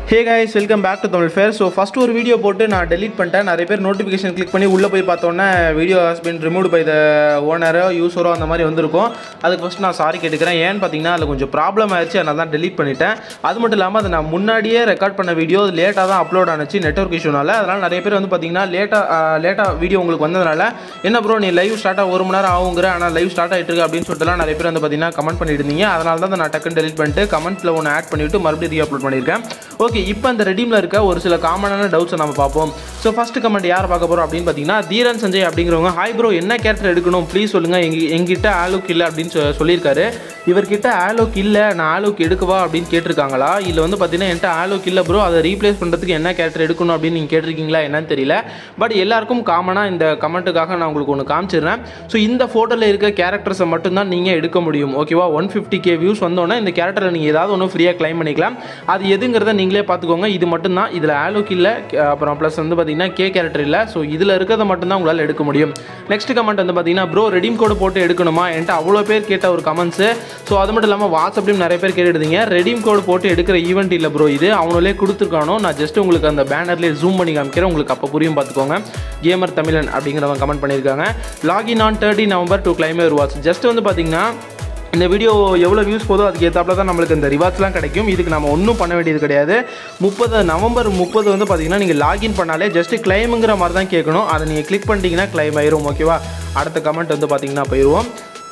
hey guys welcome back to Tamil fair so first ஒரு video போட்டு நான் டெலீட் பண்ணிட்டேன் நிறைய பேர் நோட்டிஃபிகேஷன் கிளிக் பண்ணி உள்ளே போய் பார்த்தோன்னே video has been remove by the ஓனரோ யூஸரோ அந்த மாதிரி வந்திருக்கும் அதுக்கு ஃபஸ்ட் நான் சாரி கேட்டுக்கிறேன் ஏன்னு பார்த்தீங்கன்னா அதில் கொஞ்சம் ப்ராப்ளம் ஆயிடுச்சு அதனால தான் டெலீட் பண்ணிட்டேன் அது மட்டும் இல்லாமல் அதை நான் முன்னாடியே ரெக்கார்ட் பண்ண வீடியோ லேட்டாக தான் அப்லோட் ஆனிச்சு நெட்ஒர்க் இஷ்யூனால அதனால் நிறைய பேர் வந்து பார்த்தீங்கன்னா லேட்டாக லேட்டாக வீடியோ உங்களுக்கு வந்ததுனால என்ன ப்ரோ நீ லைவ் ஸ்டார்ட் ஆக ஒரு மணி நேரம் ஆகுங்கிற ஆனால் லைவ் ஸ்டார்ட் ஆகிட்டு இருக்கு அப்படின்னு சொல்லிட்டுலாம் நிறைய பேர் வந்து பார்த்தீங்கன்னா கமெண்ட் பண்ணிட்டு இருந்தீங்க அதனால தான் அதை நான் டக்குன்னு டெலிட் பண்ணிட்டு கமெண்ட்டில் ஒன்று ஆட் பண்ணிவிட்டு மறுபடியும் ரீ அப்லோட் பண்ணியிருக்கேன் ஓகே இப்போ அந்த ரெடீமில் இருக்க ஒரு சில காமனான டவுட்ஸை நம்ம பார்ப்போம் ஸோ ஃபர்ஸ்ட் கமெண்ட் யார் பார்க்க போகிறோம் அப்படின்னு பார்த்தீங்கன்னா தீரன் சஞ்சய் அப்படிங்கிறவங்க ஹாய் ப்ரோ என்ன கேரக்டர் எடுக்கணும் ப்ளீஸ் சொல்லுங்கள் எங்க எங்கிட்ட ஆலோக் இல்லை அப்படின்னு சொ- சொல்லியிருக்காரு இவர்கிட்ட ஆலோக் இல்லை நான் ஆலோக் எடுக்கவா அப்படின்னு கேட்டிருக்காங்களா இல்லை வந்து பார்த்தீங்கன்னா என்கிட்ட ஆலோக் இல்லை ப்ரோ அதை ரீப்ளேஸ் பண்ணுறதுக்கு என்ன கேரக்டர் எடுக்கணும் அப்படின்னு நீங்கள் கேட்டிருக்கீங்களா என்னன்னு தெரியல பட் எல்லாருக்கும் காமனாக இந்த கமெண்ட்டுக்காக நான் உங்களுக்கு ஒன்று காமிச்சிடுறேன் ஸோ இந்த ஃபோட்டோவில் இருக்க கேரக்டர்ஸை மட்டும்தான் நீங்கள் எடுக்க முடியும் ஓகேவா ஒன் ஃபிஃப்டி கே வியூஸ் வந்தோன்னே இந்த கேரக்டரை நீங்கள் ஏதாவது ஒன்று ஃப்ரீயாக க்ளைம் பண்ணிக்கலாம் அது எதுங்கிறத நீங்களே பார்த்துக்கோங்க இது மட்டும்தான் இதில் ஆலோக் இல்லை அப்புறம் ப்ளஸ் வந்து பார்த்தீங்கன்னா கே கேரக்டர் இல்லை ஸோ இதில் இருக்கிறத மட்டும்தான் உங்களால் எடுக்க முடியும் நெக்ஸ்ட் கமெண்ட் வந்து பார்த்தீங்கன்னா ப்ரோ ரெடீம் கோடு போட்டு எடுக்கணுமா என்கிட்ட அவ்வளோ பேர் கேட்ட ஒரு கமெண்ட்ஸு ஸோ அது மட்டும் இல்லாமல் வாட்ஸ்அப்லையும் நிறைய பேர் கேட்டுருந்தீங்க ரெடீம் கோடு போட்டு எடுக்கிற ஈவெண்ட் இல்லை ப்ரோ இது அவங்களே கொடுத்துருக்கானோ நான் ஜஸ்ட் உங்களுக்கு அந்த பேனர்லேயே ஜூம் பண்ணி காமிக்கிறேன் உங்களுக்கு அப்போ புரியும் பார்த்துக்கோங்க கேமர் தமிழன் அப்படிங்கிறவங்க கமெண்ட் பண்ணியிருக்காங்க login on thirty November to claim rewards just வந்து பார்த்தீங்கன்னா இந்த வீடியோ எவ்வளோ வியூஸ் போதோ அதுக்கு ஏற்றாப்புல தான் நம்மளுக்கு இந்த ரிவார்ட்ஸ்லாம் கிடைக்கும் இதுக்கு நம்ம ஒன்றும் பண்ண வேண்டியது கிடையாது முப்பது நவம்பர் முப்பது வந்து பார்த்தீங்கன்னா நீங்கள் லாகின் பண்ணாலே ஜஸ்ட் கிளைமுங்கிற மாதிரி தான் கேட்கணும் அதை நீங்கள் கிளிக் பண்ணிட்டீங்கன்னா கிளைம் ஆயிரும் ஓகேவா அடுத்த கமெண்ட் வந்து பார்த்தீங்கன்னா போயிடுவோம்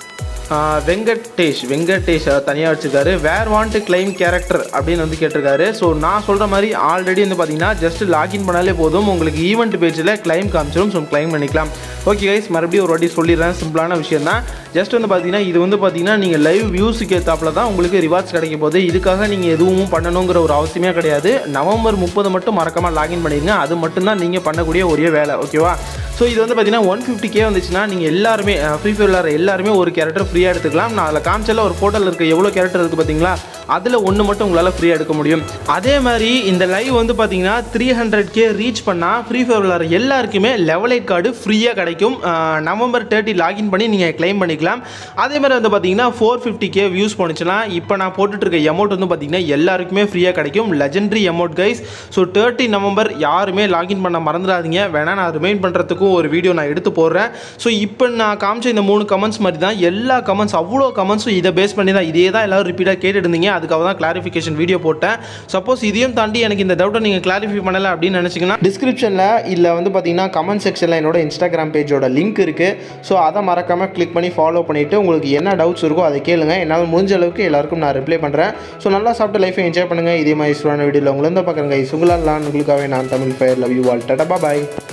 ஆஹ் வெங்கடேஷ் வெங்கடேஷ் தனியாக வச்சிருக்காரு வேர் வாண்ட் கிளைம் கேரக்டர் அப்படின்னு வந்து கேட்டிருக்காரு ஸோ நான் சொல்கிற மாதிரி ஆல்ரெடி வந்து பார்த்தீங்கன்னா ஜஸ்ட் லாகின் பண்ணாலே போதும் உங்களுக்கு ஈவெண்ட் பேஜில் கிளைம் காமிச்சிடும் ஸோ கிளைம் பண்ணிக்கலாம் ஓகே கைஸ் மறுபடியும் ஒரு வாட்டி சொல்லிடுறேன் சிம்பிளான விஷயம் தான் ஜஸ்ட் வந்து பார்த்தீங்கன்னா இது வந்து பார்த்தீங்கன்னா நீங்கள் லைவ் வியூஸுக்கு ஏற்றாப்புல தான் உங்களுக்கு ரிவார்ட்ஸ் கிடைக்க போகுது இதுக்காக நீங்கள் எதுவும் பண்ணணுங்கிற ஒரு அவசியமே கிடையாது நவம்பர் முப்பது மட்டும் மறக்காமல் லாகின் பண்ணிடுங்க அது மட்டும்தான் நீங்கள் பண்ணக்கூடிய ஒரே வேலை ஓகேவா ஸோ இது வந்து பார்த்தீங்கன்னா ஒன் ஃபிஃப்டி கே வந்துச்சுன்னா நீங்கள் எல்லாருமே ஃப்ரீ ஃபயர் விளாட்ற எல்லாருமே ஒரு கேரக்டர் ஃப்ரீயாக எடுத்துக்கலாம் நான் அதில் காமிச்சல ஒரு ஃபோட்டோவில் இருக்க எவ்வளோ கேரக்டர் இருக்குது பார்த்தீங்களா அதில் ஒன்று மட்டும் உங்களால் ஃப்ரீயாக எடுக்க முடியும் அதே மாதிரி இந்த லைவ் வந்து பார்த்தீங்கன்னா த்ரீ ஹண்ட்ரட் கே ரீச் பண்ணால் ஃப்ரீ ஃபயர் விளாட்ற எல்லாருக்குமே லெவல் எயிட் கார்டு ஃப்ரீயாக கிடைக்கும் அஹ், நவம்பர் தேர்ட்டி லாகின் பண்ணி நீங்கள் க்ளைம் பண்ணிக்கலாம் அதே மாதிரி வந்து பார்த்தீங்கன்னா ஃபோர் ஃபிஃப்டி கே வியூஸ் போனுச்சுன்னா இப்போ நான் போட்டுட்டு இருக்க எமௌண்ட் வந்து பார்த்தீங்கன்னா எல்லாருக்குமே ஃப்ரீயாக கிடைக்கும் legendary amount guys so thirty November யாருமே லாகின் பண்ண மறந்துடாதீங்க வேணா நான் ரிமைண்ட் பண்ணுறதுக்கும் ஒரு வீடியோ நான் எடுத்து போடுறேன் ஸோ இப்போ நான் காமிச்ச இந்த மூணு கமெண்ட்ஸ் மாதிரி தான் எல்லா கமெண்ட்ஸ் அவ்வளோ கமெண்ட்ஸும் இதை பேஸ் பண்ணி தான் இதே தான் எல்லாரும் ரிப்பீட்டாக கேட்டுட்டு இருந்தீங்க அதுக்காக தான் கிளாரிஃபிகேஷன் வீடியோ போட்டேன் சப்போஸ் இதையும் தாண்டி எனக்கு இந்த டவுட்டை நீங்கள் கிளாரிஃபை பண்ணலை அப்படின்னு நினச்சிங்கன்னா டிஸ்கிரிப்ஷனில் இல்லை வந்து பார்த்தீங்கன்னா கமெண்ட் செக்ஷனில் என்னோட இன்ஸ்டாகிராம் பேஜோட லிங்க் இருக்குது ஸோ அதை மறக்காமல் கிளிக் பண்ணி ஃபாலோ பண்ணிவிட்டு உங்களுக்கு என்ன டவுட்ஸ் இருக்கோ அதை கேளுங்க என்னால் முடிஞ்ச அளவுக்கு எல்லாருக்கும் நான் ரிப்ளை பண்ணுறேன் ஸோ நல்லா சாப்பிட்டு லைஃபை என்ஜாய் பண்ணுங்கள் இதே மாதிரி வீடியோவில் உங்களை பார்க்குறேங்க உங்களால் நான் உங்களுக்காகவே நான் Tamil fire love you all tata bye